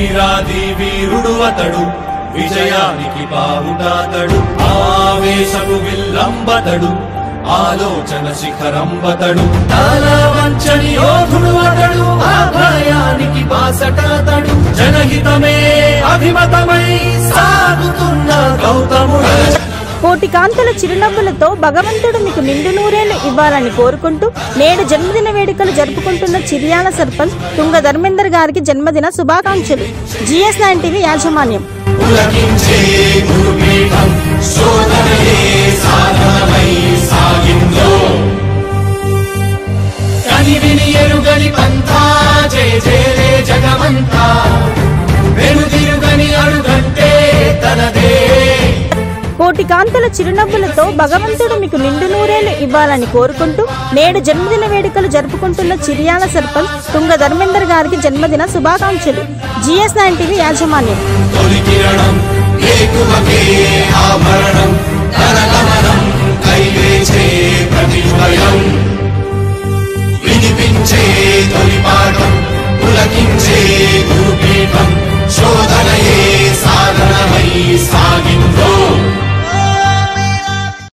వీరాది వీరుడు అతడు విజయానికి బావుటాతడు ఆవేశపు విల్లంబతడు ఆలోచన శిఖరంబతడు తల వంచని యోధుడు అతడు ఆ భయానికి బాసటాతడు జనహితమే అభిమతమై సాగుతున్న గౌతముడు కోటి కాంతుల చిరునవ్వులతో భగవంతుడు మీకు నిండు నూరేళ్లు ఇవ్వాలని కోరుకుంటూ నేడు జన్మదిన వేడుకలు జరుపుకుంటున్న చిర్యాల సర్పంచ్ తుంగ ధర్మేందర్ గారికి జన్మదిన శుభాకాంక్షలు జిఎస్ నైన్ టీవీ యాజమాన్యం పులకించే గురుపీఠం శోధనయే సాధనమై సాగిందో కని విని ఎరుగని పంథా జయ జయలే జగమంతా వెనుదిరుగని అడుగంటే తనదే కోటి కాంతుల చిరునవ్వులతో భగవంతుడు మీకు నిండు నూరేళ్లు ఇవ్వాలని కోరుకుంటూ నేడు జన్మదిన వేడుకలు జరుపుకుంటున్న చిర్యాల సర్పంచ్ తుంగ ధర్మేందర్ గారికి జన్మదిన శుభాకాంక్షలు జిఎస్ నైన్ టీవీ యాజమాన్యం తొలి కిరణం ఏకువకే